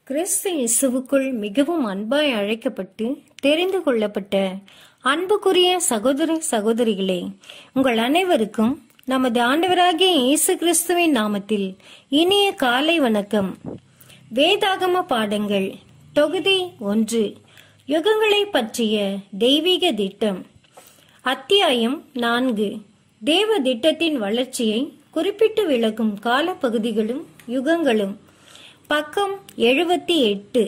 கிறிஸ்து இயேசுவுக்குள் மிகவும் அன்பாய் அழைக்கப்பட்டு தெரிந்து கொள்ளப்பட்ட அன்புக்குரிய சகோதர சகோதரிகளே உங்கள் அனைவருக்கும் நமது ஆண்டவராகிய இயேசு கிறிஸ்துவின் நாமத்தில் இனிய காலை வணக்கம் வேதாகம பாடங்கள் தொகுதி ஒன்று யுகங்களை பற்றிய தெய்வீக திட்டம் அத்தியாயம் நான்கு தேவ திட்டத்தின் வளர்ச்சியை குறிப்பிட்டு விளக்கும் காலப்பகுதிகளும் யுகங்களும் பக்கம் எழுபத்தி எட்டு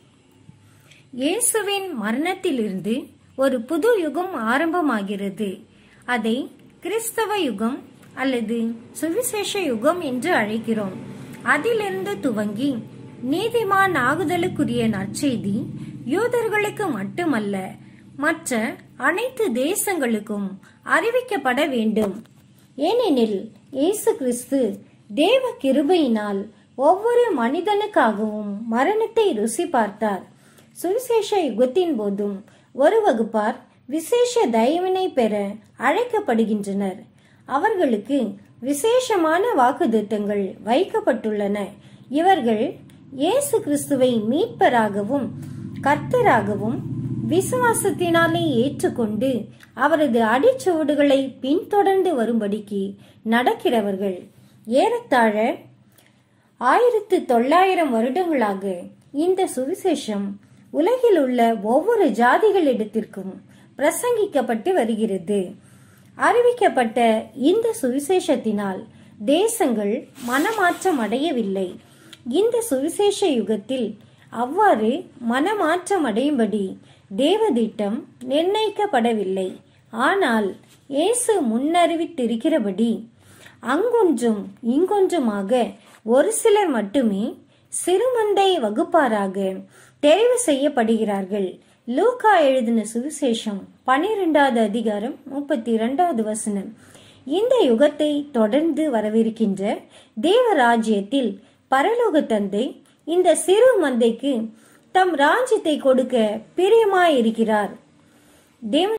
இயேசுவின் மரணத்திலிருந்து ஒரு புது யுகம் ஆரம்பமாகிறது அதை கிறிஸ்தவ யுகம் அல்லது சுவிசேஷ யுகம் என்று அழைக்கிறோம் அதிலிருந்து துவங்கி நீதிமான் ஆகுதலுக்குரிய நற்செய்தி யூதர்களுக்கு மட்டுமல்ல மற்ற அனைத்து தேசங்களுக்கும் அறிவிக்கப்பட வேண்டும் ஏனெனில் இயேசு கிறிஸ்து தேவ கிருபையினால் ஒவ்வொரு மனிதனுக்காகவும் மரணத்தை ருசி பார்த்தார் சுவிசேஷ யுகத்தின் போதும் ஒரு வகுப்பார் விசேஷ தயவினை பெற அழைக்கப்படுகின்றனர் அவர்களுக்கு விசேஷமான வாக்குத்தத்தங்கள் வைக்கப்பட்டுள்ளன இவர்கள் இயேசு கிறிஸ்துவை மீட்பராகவும் கர்த்தராகவும் விசுவாசத்தினாலே ஏற்றுக்கொண்டு அவரது அடிச்சுவடுகளை பின்தொடர்ந்து வரும்படிக்கு நடக்கிறவர்கள் ஏறத்தாழ ஆயிரத்து தொள்ளாயிரம் வருடங்களாக இந்த சுவிசேஷம் உலகில் உள்ள ஒவ்வொரு ஜாதிகளிடத்திற்கும் பிரசங்கிக்கப்பட்டு வருகிறது அறிவிக்கப்பட்ட இந்த சுவிசேஷத்தினால் தேசங்கள் மனமாற்றம் அடையவில்லை இந்த சுவிசேஷ யுகத்தில் அவ்வாறு மனமாற்றம் அடையும்படி தேவதிட்டம் நிர்ணயிக்கப்படவில்லை ஆனால் இயேசு முன்னறிவித்திருக்கிறபடி அங்கொன்றும் இங்கொன்றுமாக ஒரு சிலர் மட்டுமே சிறுமந்தை வகுப்பாராக தெரிவு செய்யப்படுகிறார்கள் லூக்கா எழுதின சுவிசேஷம் பனிரெண்டாவது அதிகாரம் முப்பத்தி இரண்டாவது வசனம் இந்த யுகத்தை தொடர்ந்து வரவிருக்கின்ற தேவராஜ்யத்தில் பரலோக தந்தை இந்த சிறு மந்தைக்கு தம் ராஜ்யத்தை கொடுக்க பிரியமாயிருக்கிறார் தேவ